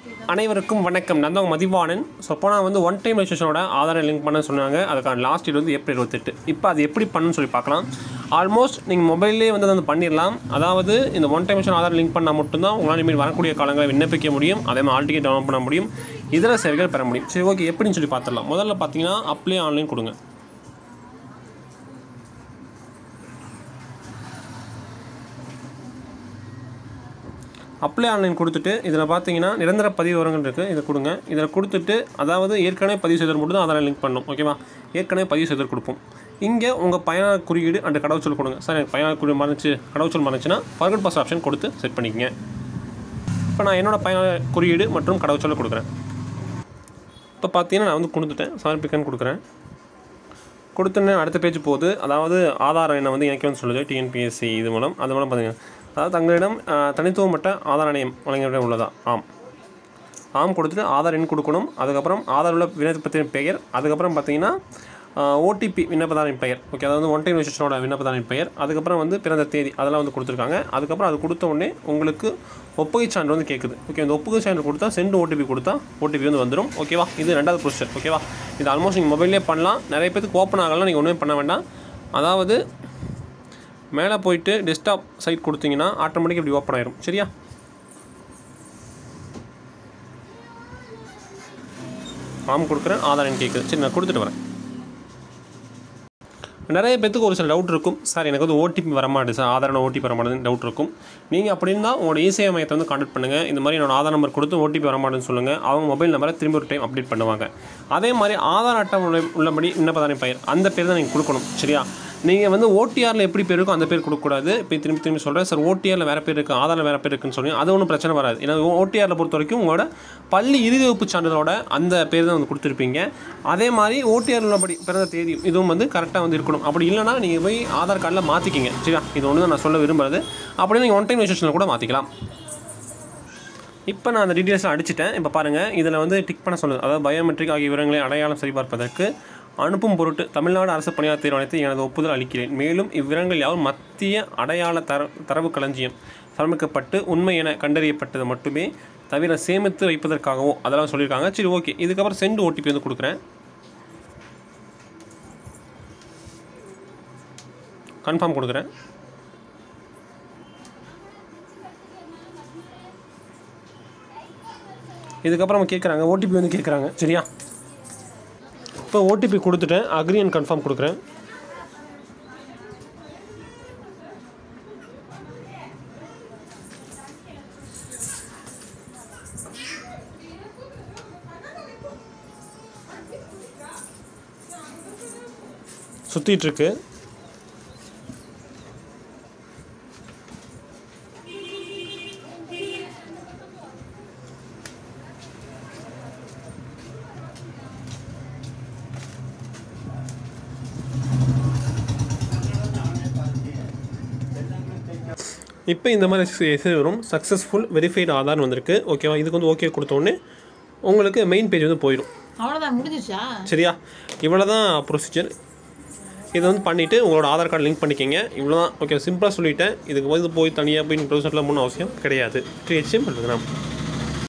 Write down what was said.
அனைவருக்கும் வணக்கம் நான் தான் உங்க மதிவாணன் ஸோ இப்போ நான் வந்து ஒன் டைம் ரெஜிஸ்ட்ரேஷனோட ஆதாரை லிங்க் பண்ண சொன்னாங்க அதுக்கான லாஸ்ட் டேட் வந்து ஏப்ரல் இருபத்தெட்டு இப்போ அது எப்படி பண்ணணும்னு சொல்லி பார்க்கலாம் ஆல்மோஸ்ட் நீங்கள் மொபைல்லே வந்து அதை வந்து பண்ணிடலாம் அதாவது இந்த ஒன் டைம் ஆதார் லிங்க் பண்ணால் மட்டும்தான் உங்களால் இனிமேல் வரக்கூடிய காலங்களை விண்ணப்பிக்க முடியும் அதே மாதிரி ஆல் டிக்கெட் டவுன்லோட் பண்ண முடியும் இதர சேவைகள் பெற முடியும் சரி ஓகே எப்படின்னு சொல்லி பார்த்துடலாம் முதல்ல பார்த்தீங்கன்னா அப்ளை ஆன்லைன் கொடுங்க அப்ளை ஆன்லைன் கொடுத்துட்டு இதில் பார்த்தீங்கன்னா நிரந்தர பதிவு விவரங்கள் இருக்குது இதை கொடுங்க இதில் கொடுத்துட்டு அதாவது ஏற்கனவே பதிவு செய்தல் மட்டும் தான் அதெல்லாம் லிங்க் பண்ணணும் ஓகேவா ஏற்கனவே பதிவு செய்தல் கொடுப்போம் இங்கே உங்கள் பயனாளர் குறியீடு அண்ட் கடவுச்சொல் கொடுங்க சார் எனக்கு பயனாளர் குறியீடு மறைச்சு கடவுச்சொல் மறைச்சுன்னா ஃபர்கட் பாஸ் ஆப்ஷன் கொடுத்து செட் பண்ணிக்கங்க இப்போ நான் என்னோடய பயனாளர் குறியீடு மற்றும் கடவுச்சொல்லை கொடுக்குறேன் இப்போ பார்த்தீங்கன்னா நான் வந்து கொடுத்துட்டேன் சமர்ப்பிக்கன்னு கொடுக்குறேன் கொடுத்தோன்னே அடுத்த பேஜ் போகுது அதாவது ஆதார் எண்ணை வந்து எனக்கு வந்து சொல்லுது டிஎன்பிஎஸ்சி இது மூலம் அது மூலம் பார்த்தீங்கன்னா அதாவது தங்களிடம் அஹ், தனித்துவமற்ற ஆதார் ஆணையம் வழங்கிய உள்ளதா ஆம் ஆம் கொடுத்துட்டு ஆதார் எண் கொடுக்கணும் அதுக்கப்புறம் ஆதார் உள்ள விண்ணப்பத்தின் பெயர் அதுக்கப்புறம் பார்த்தீங்கன்னா ஓடிபி விண்ணப்பதாரின் பெயர் ஓகே அதாவது ஒன் டைம் ரெஜிஸ்ட்ரேஷனோட விண்ணப்பதாரின் பெயர் அதுக்கப்புறம் வந்து பிறந்த தேதி அதெல்லாம் வந்து கொடுத்துருக்காங்க அதுக்கப்புறம் அது கொடுத்த உடனே உங்களுக்கு ஒப்புகை சான்று வந்து கேட்குது ஓகே இந்த ஒப்புகை சான்று கொடுத்தா சென்ட் ஓடிபி கொடுத்தா ஓடிபி வந்து வந்துடும் ஓகேவா இது ரெண்டாவது ப்ரொசீஜர் ஓகேவா இது ஆல்மோஸ்ட் நீங்கள் மொபைல்லே பண்ணலாம் நிறைய பேருக்கு ஓப்பன் ஆகலாம் நீங்கள் ஒன்றுமே பண்ண வேண்டாம் அதாவது மேலே போயிட்டு டெஸ்க்டாப் சைட் கொடுத்தீங்கன்னா ஆட்டோமேட்டிக்காக இப்படி ஓப்பன் ஆயிரும் சரியா ஃபார்ம் கொடுக்குறேன் ஆதார் எண் கேட்குது சரி நான் கொடுத்துட்டு வரேன் நிறைய பேத்துக்கு ஒரு சில டவுட் இருக்கும் சார் எனக்கு வந்து ஓடிபி வரமாட்டேது சார் ஆதாரோட ஓடிபி வரமாட்டேதுன்னு டவுட் இருக்கும் நீங்கள் அப்படி இருந்தால் உங்களோட இசேவை மையத்தை வந்து கான்டாக்ட் பண்ணுங்கள் இந்த மாதிரி என்னோட ஆதார் நம்பர் கொடுத்து ஓடிபி வரமாட்டேன்னு சொல்லுங்கள் அவங்க மொபைல் நம்பரை திரும்பி ஒரு டைம் அப்டேட் பண்ணுவாங்க அதே மாதிரி ஆதார் அட்டை உள்ள உள்ளபடி விண்ணப்பதானே பெயர் அந்த பேர் தான் நீங்கள் கொடுக்கணும் சரியா நீங்கள் வந்து ஓடிஆரில் எப்படி பேர் இருக்கோ அந்த பேர் கொடுக்கக்கூடாது இப்போ திரும்பி திரும்பி சொல்கிறேன் சார் ஓடிஆரில் வேறு பேர் இருக்குது ஆதாரில் வேறு பேர் இருக்குன்னு சொல்லி அது ஒன்றும் பிரச்சனை வராது ஏன்னா ஓடிஆரில் பொறுத்த வரைக்கும் உங்களோட பள்ளி இறுதி வகுப்பு சான்றிதழோட அந்த பேர் தான் வந்து கொடுத்துருப்பீங்க அதே மாதிரி ஓடிஆர் உள்ளபடி பிறந்த தேதி இதுவும் வந்து கரெக்டாக வந்து இருக்கணும் அப்படி இல்லைனா நீங்கள் போய் ஆதார் கார்டில் மாற்றிக்கிங்க சரியா இது ஒன்று தான் நான் சொல்ல விரும்புறது அப்படியே நீங்கள் ஒன் டைம் ரெஜிஸ்ட்ரேஷனில் கூட மாற்றிக்கலாம் இப்போ நான் அந்த டீட்டெயில்ஸை அடிச்சிட்டேன் இப்போ பாருங்கள் இதில் வந்து டிக் பண்ண சொல்லுது அதாவது பயோமெட்ரிக் ஆகிய விவரங்களை அடையாளம் சரிபார்ப்பதற்கு அனுப்பும் பொருட்டு தமிழ்நாடு அரசு பணியாளர் தேர்வாணையத்தை எனது ஒப்புதல் அளிக்கிறேன் மேலும் இவ்விவரங்கள் யாவும் மத்திய அடையாள தர தரவு களஞ்சியம் சமர்ப்பிக்கப்பட்டு உண்மை என கண்டறியப்பட்டது மட்டுமே தவிர சேமித்து வைப்பதற்காகவோ அதெல்லாம் சொல்லியிருக்காங்க சரி ஓகே இதுக்கப்புறம் சென்ட் ஓடிபி வந்து கொடுக்குறேன் கன்ஃபார்ம் கொடுக்குறேன் இதுக்கப்புறம் கேட்குறாங்க ஓடிபி வந்து கேட்குறாங்க சரியா இப்போ ஓடிபி கொடுத்துட்டேன் அக்ரி அண்ட் கன்ஃபார்ம் கொடுக்குறேன் சுற்றிட்டு இருக்கு இப்போ இந்த மாதிரி எஸ்எஸ் வரும் சக்ஸஸ்ஃபுல் வெரிஃபைடு ஆதார் வந்திருக்கு ஓகேவா இதுக்கு வந்து ஓகே கொடுத்தோடனே உங்களுக்கு மெயின் பேஜ் வந்து போயிடும் அவ்வளோதான் முடிஞ்சிச்சா சரியா இவ்வளோ தான் ப்ரொசீஜர் இதை வந்து பண்ணிவிட்டு உங்களோட ஆதார் கார்டு லிங்க் பண்ணிக்கங்க இவ்வளோ தான் ஓகே சிம்பிளாக சொல்லிட்டேன் இதுக்கு வந்து போய் தனியாக போய் ப்ரொசீஜர்லாம் ஒன்றும் அவசியம் கிடையாது த்ரீ ஹெச்எம் பண்ணுறது